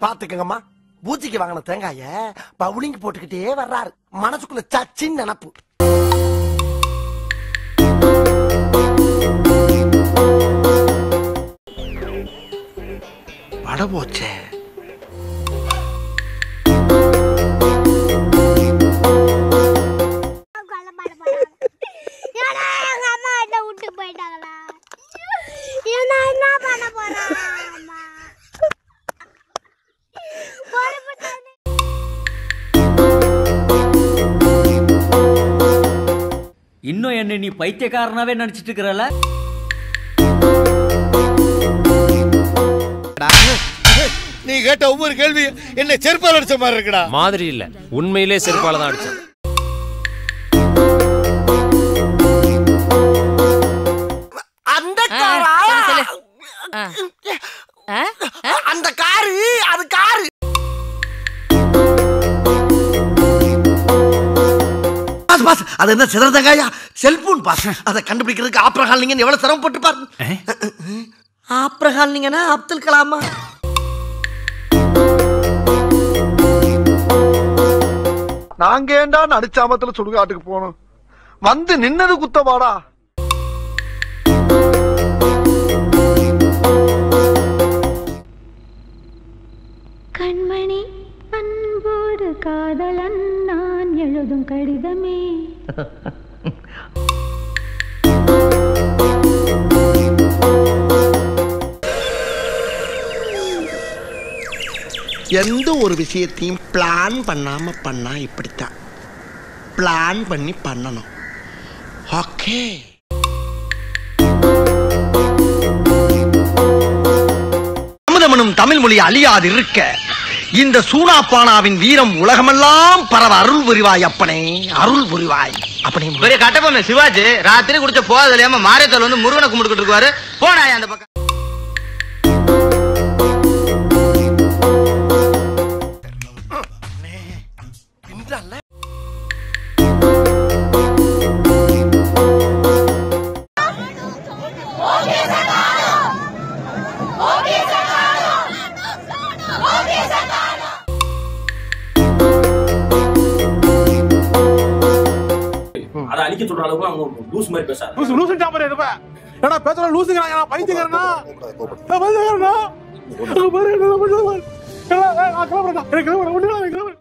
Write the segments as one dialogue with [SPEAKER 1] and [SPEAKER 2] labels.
[SPEAKER 1] பாத்துக்கங்கம்மா பூச்சிக்கு வாங்கின தேங்காய பவுலிங் போட்டுக்கிட்டே வர்றாரு மனசுக்குள்ள சச்சின் நினப்பு வட போச்சே
[SPEAKER 2] கொல்ல மாட்ட போறாங்க. ஏன்னா எங்க அம்மா என்ன விட்டு போயிட்டாங்களா ஏன்னா என்ன பண்ண போறேன் அம்மா பொறுப்பு தானே.
[SPEAKER 3] இன்னும் என்ன நீ பைத்தியக்காரனாவே நினைச்சிட்டு இருக்கிறல
[SPEAKER 4] நீ கேட்ட ஒவ்வொரு கேள்வி என்ன செருப்பால் அடிச்ச மாதிரி இருக்குடா
[SPEAKER 5] மாதிரி இல்ல உண்மையிலே செருப்பால தான் அடிச்சேன்
[SPEAKER 1] அந்த காரா அந்த காரு அது காரு பாஸ் பாஸ் அது என்ன சிதறதங்காயா செல்போன் பாஸ் அதை கண்டுபிடிக்கிறதுக்கு ஆப்ரஹால் நீங்க எவ்வளவு சிரமப்பட்டு பாருங்க ஆப்ரஹால் நீங்கன்னா அப்துல் கலாமா
[SPEAKER 6] நாங்க ஏண்டா நடிச்சாமத்துல சுடுகாட்டுக்கு போகணும் வந்து நின்னது குத்தவாடா
[SPEAKER 7] கண்மணி அன்போடு காதலன் நான் எழுதும் கடிதமே
[SPEAKER 1] எந்த ஒரு விஷயத்தையும் பிளான் பண்ணாம பண்ணா இப்படித்தான் பிளான் பண்ணி பண்ணணும் ஓகே அமுதமனும் தமிழ் மொழி அழியாது இருக்க இந்த சூனாப்பானாவின் வீரம் உலகமெல்லாம் பரவ அருள் புரிவாய் அப்பனே அருள் புரிவாய் அப்பனே
[SPEAKER 8] பெரிய கட்டபொம்மை சிவாஜி ராத்திரி குடிச்ச போதல் இல்லாம மாரியத்தோல் வந்து முருகனை கும்பிட்டுக்கிட்டு இருக்காரு போனாய் அந்த பக்கம்
[SPEAKER 9] அதை அழிக்க சொல்ற அளவுக்கு அவங்க லூஸ் மாதிரி பேசாது
[SPEAKER 6] லூசு லூசு டாம்பர் இருப்ப ஏடா பேசுற லூசுங்கிறாங்க நான் பைத்தியக்காரனா நான் பைத்தியக்காரனா நான் பாரு என்ன பண்ணுறது பாரு. ஏடா, ஏய், நான் கிளம்புறேன்டா. எனக்கு கிளம்புறேன். ஒண்ணுடா, எனக்கு கிளம்புறேன்.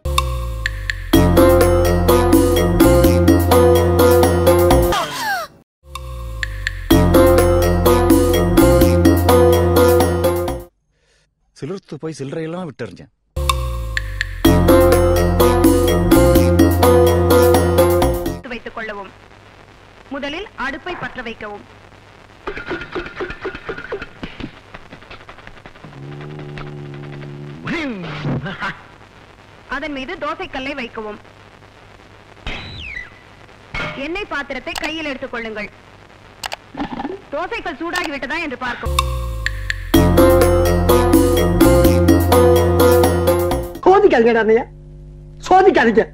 [SPEAKER 4] சிலிர்த்து போய் சில்லறையெல்லாம் விட்டுறிஞ்சேன்
[SPEAKER 7] வைத்துக் கொள்ளவும் முதலில் அடுப்பை பற்ற வைக்கவும் அதன் மீது தோசைக்கல்லை வைக்கவும் எண்ணெய் பாத்திரத்தை கையில் எடுத்துக் கொள்ளுங்கள் தோசைக்கல் சூடாகிவிட்டதா என்று பார்க்கவும்
[SPEAKER 1] சோதிக்காதீங்கடா அண்ணையா சோதிக்காதீங்க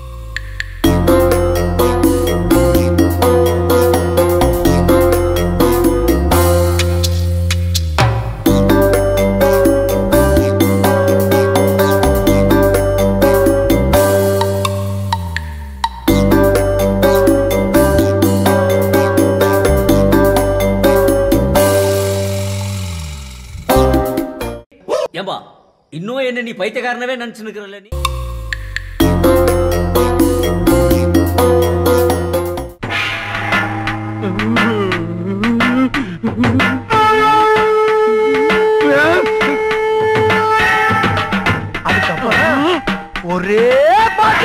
[SPEAKER 3] ஏம்பா இன்னும் என்ன நீ பைத்தியக்காரனவே நினைச்சு நிக்கிறல நீ
[SPEAKER 1] அதுக்கப்புறம் ஒரே பாட்டு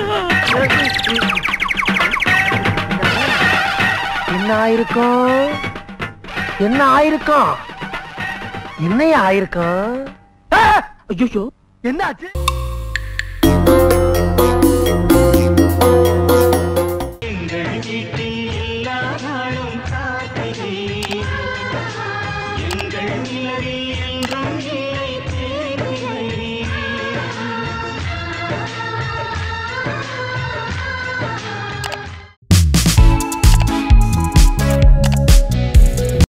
[SPEAKER 1] என்ன ஆயிருக்கும் என்ன ஆயிருக்கும் என்னைய ஆயிருக்கும் ஐயோ என்ன ஆச்சு
[SPEAKER 2] எங்கள் நிலவில் என்றும் இல்லை